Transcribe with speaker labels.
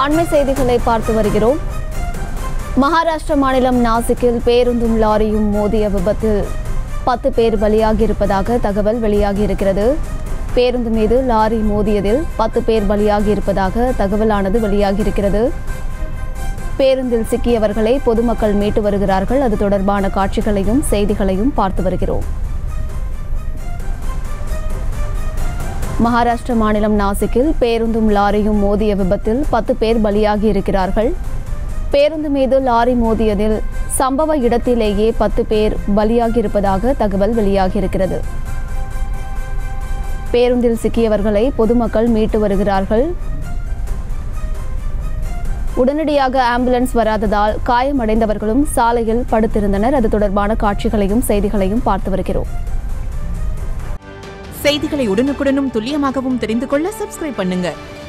Speaker 1: அண்மை செய்திகளை பார்த்து வருகிறோம் மகாராஷ்டிர மாநிலம் நாசிக்கில் பேருந்தும் லாரியும் மோதிய விபத்தில் பத்து பேர் பலியாகியிருப்பதாக தகவல் வெளியாகியிருக்கிறது பேருந்து மீது லாரி மோதியதில் பத்து பேர் பலியாகியிருப்பதாக தகவலானது வெளியாகியிருக்கிறது பேருந்தில் சிக்கியவர்களை பொதுமக்கள் மீட்டு வருகிறார்கள் அது தொடர்பான காட்சிகளையும் செய்திகளையும் பார்த்து வருகிறோம் மகாராஷ்டிர மாநிலம் நாசிக்கில் பேருந்தும் லாரியும் மோதிய விபத்தில் பத்து பேர் பலியாகி இருக்கிறார்கள் பேருந்து மீது லாரி மோதியதில் சம்பவ இடத்திலேயே பத்து பேர் பலியாகி இருப்பதாக தகவல் வெளியாகியிருக்கிறது பேருந்தில் சிக்கியவர்களை பொதுமக்கள் மீட்டு வருகிறார்கள் உடனடியாக ஆம்புலன்ஸ் வராததால் காயமடைந்தவர்களும் சாலையில் படுத்திருந்தனர் அது தொடர்பான காட்சிகளையும் செய்திகளையும் பார்த்து வருகிறோம்
Speaker 2: செய்திகளை உடனுக்குடனும் துல்லியமாகவும் தெரிந்து கொள்ள சப்ஸ்கிரைப் பண்ணுங்க